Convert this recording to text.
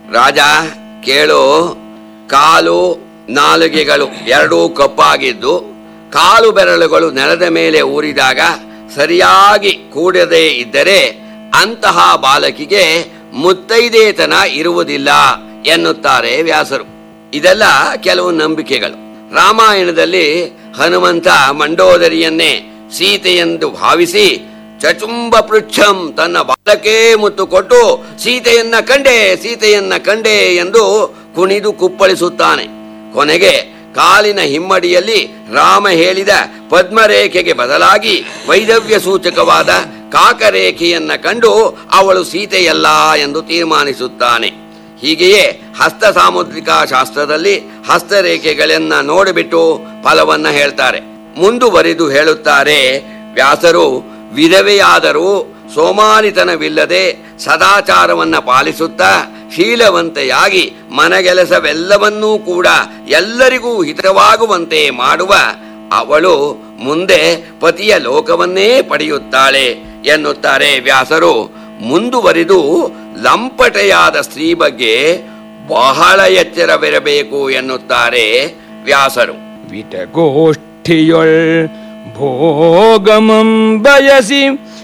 ರಾಜ ಕೇಳು ಕಾಲು ನಾಲಿಗೆಗಳು ಎರಡೂ ಕಪ್ಪಾಗಿದ್ದು ಕಾಲು ಬೆರಳುಗಳು ನೆಲದ ಮೇಲೆ ಊರಿದಾಗ ಸರಿಯಾಗಿ ಕೂಡದೇ ಇದ್ದರೆ ಅಂತಹ ಬಾಲಕಿಗೆ ಮುತ್ತೈದೇತನ ಇರುವುದಿಲ್ಲ ಎನ್ನುತ್ತಾರೆ ವ್ಯಾಸರು ಇದೆಲ್ಲ ಕೆಲವು ನಂಬಿಕೆಗಳು ರಾಮಾಯಣದಲ್ಲಿ ಹನುಮಂತ ಮಂಡೋದರಿಯನ್ನೇ ಸೀತೆಯೆಂದು ಭಾವಿಸಿ ಚಚುಂಬ ಪೃಚ್ಛಂ ತನ್ನ ಬಾಲಕೇ ಮುತ್ತು ಕೊಟ್ಟು ಸೀತೆಯನ್ನ ಕಂಡೆ ಸೀತೆಯನ್ನ ಕಂಡೆ ಎಂದು ಕುಣಿದು ಕುಪ್ಪಳಿಸುತ್ತಾನೆ ಕೊನೆಗೆ ಕಾಲಿನ ಹಿಮ್ಮಡಿಯಲ್ಲಿ ರಾಮ ಹೇಳಿದ ಪದ್ಮರೇಖೆಗೆ ಬದಲಾಗಿ ವೈದವ್ಯ ಸೂಚಕವಾದ ಕಾಕರೇಖೆಯನ್ನ ಕಂಡು ಅವಳು ಸೀತೆಯಲ್ಲ ಎಂದು ತೀರ್ಮಾನಿಸುತ್ತಾನೆ ಹೀಗೆಯೇ ಹಸ್ತ ಸಾಮುದ್ರಿಕಾ ಶಾಸ್ತ್ರದಲ್ಲಿ ಹಸ್ತರೇಖೆಗಳನ್ನ ನೋಡಿಬಿಟ್ಟು ಫಲವನ್ನ ಹೇಳ್ತಾರೆ ಮುಂದುವರಿದು ಹೇಳುತ್ತಾರೆ ವ್ಯಾಸರು ವಿಧವೆಯಾದರೂ ಸೋಮಾರಿತನವಿಲ್ಲದೆ ಸದಾಚಾರವನ್ನ ಪಾಲಿಸುತ್ತಾ ಶೀಲವಂತೆಯಾಗಿ ಮನಗೆಲಸವೆಲ್ಲವನ್ನೂ ಕೂಡ ಎಲ್ಲರಿಗೂ ಹಿತವಾಗುವಂತೆ ಮಾಡುವ ಅವಳು ಮುಂದೆ ಪತಿಯ ಲೋಕವನ್ನೇ ಪಡೆಯುತ್ತಾಳೆ ಎನ್ನುತ್ತಾರೆ ವ್ಯಾಸರು ಮುಂದುವರಿದು ಲಂಪಟೆಯಾದ ಸ್ತ್ರೀ ಬಗ್ಗೆ ಬಹಳ ಎಚ್ಚರವಿರಬೇಕು ಎನ್ನುತ್ತಾರೆ ವ್ಯಾಸರು ವಿಟಗೋಷ್ಠಿಯೊಳ್ ಭೋಗಮಂ ಬಯಸಿ